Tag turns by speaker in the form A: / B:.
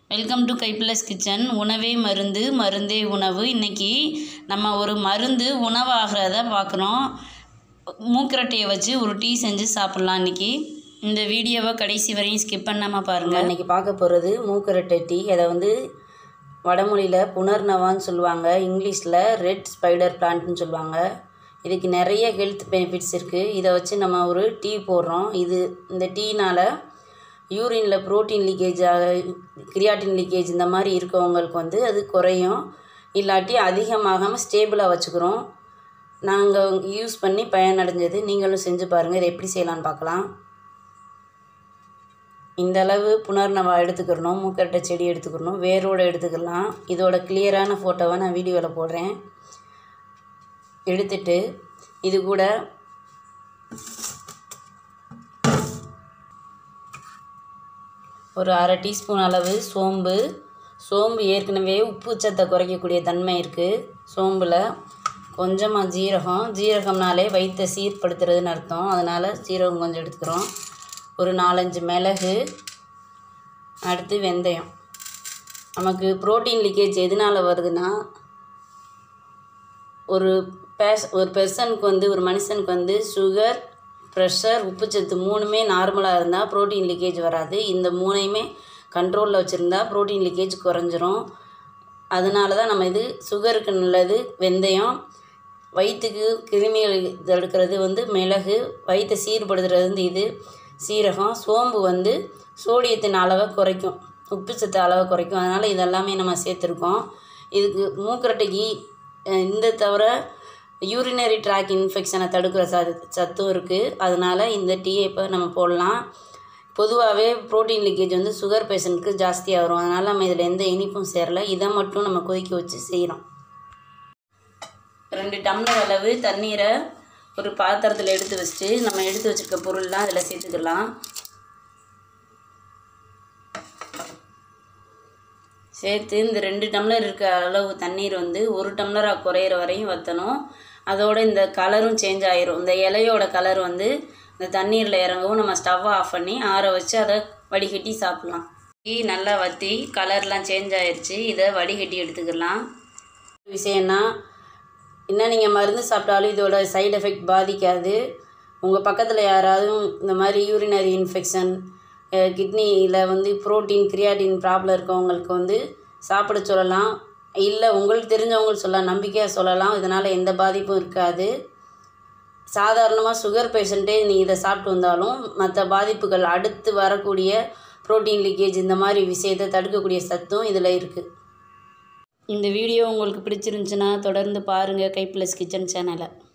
A: welcome to கைப்ளஸ் kitchen உணவே மருந்து மருந்தே உணவு இன்றைக்கி நம்ம ஒரு மருந்து உணவாகிறத பார்க்குறோம் மூக்கரட்டையை வச்சு ஒரு டீ செஞ்சு சாப்பிட்லாம் இன்றைக்கி இந்த வீடியோவை கடைசி வரையும் ஸ்கிப் பண்ணாமல் பாருங்கள்
B: இன்றைக்கி பார்க்க போகிறது மூக்கரட்டை டீ அதை வந்து வடமொழியில் புனர்னவான்னு சொல்லுவாங்க இங்கிலீஷில் ரெட் ஸ்பைடர் பிளான்ட்னு சொல்லுவாங்க இதுக்கு நிறைய ஹெல்த் பெனிஃபிட்ஸ் இருக்குது இதை வச்சு நம்ம ஒரு டீ போடுறோம் இது இந்த டீனால் யூரினில் ப்ரோட்டீன் லீக்கேஜ் ஆக கிரியாட்டின் லீக்கேஜ் இந்த மாதிரி இருக்கவங்களுக்கு வந்து அது குறையும் இல்லாட்டி அதிகமாகாமல் ஸ்டேபிளாக வச்சுக்கிறோம் நாங்கள் யூஸ் பண்ணி பயனடைஞ்சது நீங்களும் செஞ்சு பாருங்கள் இதை எப்படி செய்யலான்னு பார்க்கலாம் இந்த அளவு புனர்னவா எடுத்துக்கிறணும் மூக்கட்டை செடி எடுத்துக்கிறணும் வேரோடு எடுத்துக்கலாம் இதோட கிளியரான ஃபோட்டோவை நான் வீடியோவில் போடுறேன் எடுத்துட்டு இது கூட ஒரு அரை டீஸ்பூன் அளவு சோம்பு சோம்பு ஏற்கனவே உப்பு சத்தை குறைக்கக்கூடிய தன்மை இருக்குது சோம்பில் கொஞ்சமாக ஜீரகம் ஜீரகம்னாலே வயிற்றை சீர்படுத்துறதுன்னு அர்த்தம் அதனால் ஜீரகம் கொஞ்சம் எடுத்துக்கிறோம் ஒரு நாலஞ்சு மிளகு அடுத்து வெந்தயம் நமக்கு ப்ரோட்டீன் லீக்கேஜ் எதனால் வருதுன்னா ஒரு பேஸ் ஒரு பெர்சனுக்கு வந்து ஒரு மனுஷனுக்கு வந்து சுகர் ப்ரெஷர் உப்புச்சத்து மூணுமே நார்மலாக இருந்தால் ப்ரோட்டீன் லீக்கேஜ் வராது இந்த மூணையுமே கண்ட்ரோலில் வச்சுருந்தா ப்ரோட்டீன் லீக்கேஜ் குறைஞ்சிரும் அதனால தான் நம்ம இது சுகருக்கு நல்லது வெந்தயம் வயிற்றுக்கு கிருமிகள் தடுக்கிறது வந்து மிளகு வயிற்றை சீர்படுத்துறது வந்து இது சீரகம் சோம்பு வந்து சோடியத்தின் அளவை குறைக்கும் உப்பு சத்து அளவை குறைக்கும் அதனால் இதெல்லாமே நம்ம சேர்த்துருக்கோம் இதுக்கு மூக்கரட்டைக்கு இந்த தவிர யூரினரி ட்ராக் இன்ஃபெக்ஷனை தடுக்கிற ச சத்தும் இருக்குது அதனால் இந்த டீயை இப்போ நம்ம போடலாம் பொதுவாகவே ப்ரோட்டீன் லீக்கேஜ் வந்து சுகர் பேஷண்ட்க்கு ஜாஸ்தியாக வரும் அதனால் நம்ம இதில் எந்த இனிப்பும் சேரல இதை மட்டும் நம்ம கொதிக்க வச்சு செய்கிறோம் ரெண்டு டம்ளர் அளவு தண்ணீரை ஒரு பாத்திரத்தில் எடுத்து வச்சுட்டு நம்ம எடுத்து வச்சுருக்க பொருள்லாம் அதில் சேர்த்துக்கலாம் சேர்த்து இந்த ரெண்டு டம்ளர் இருக்க அளவு தண்ணீர் வந்து ஒரு டம்ளராக குறையிற வரையும் வற்றணும் அதோட இந்த கலரும் சேஞ்ச் ஆயிரும் இந்த இலையோட கலர் வந்து இந்த தண்ணீரில் இறங்கவும் நம்ம ஸ்டவ்வை ஆஃப் பண்ணி ஆற வச்சு அதை வடிகட்டி சாப்பிட்லாம் டீ நல்லா வற்றி கலர்லாம் சேஞ்ச் ஆயிடுச்சு இதை வடிகட்டி எடுத்துக்கலாம் விஷயம்னா என்ன நீங்கள் மருந்து சாப்பிட்டாலும் இதோட சைடு எஃபெக்ட் பாதிக்காது உங்கள் பக்கத்தில் யாராவது இந்த மாதிரி யூரினரி இன்ஃபெக்ஷன் கிட்னியில் வந்து ப்ரோட்டீன் கிரியாட்டின் ப்ராப்ளம் இருக்கவங்களுக்கு வந்து சாப்பிட சொல்லலாம் இல்லை உங்களுக்கு தெரிஞ்சவங்களுக்கு சொல்லலாம் நம்பிக்கையாக சொல்லலாம் இதனால் எந்த பாதிப்பும் இருக்காது சாதாரணமாக சுகர் பேஷண்ட்டே நீ இதை சாப்பிட்டு வந்தாலும் மற்ற பாதிப்புகள் அடுத்து வரக்கூடிய ப்ரோட்டீன் லீக்கேஜ் இந்த மாதிரி விஷயத்தை தடுக்கக்கூடிய சத்தும் இதில் இருக்குது
A: இந்த வீடியோ உங்களுக்கு பிடிச்சிருந்துச்சுன்னா தொடர்ந்து பாருங்கள் கைப்ளஸ் கிச்சன் சேனலை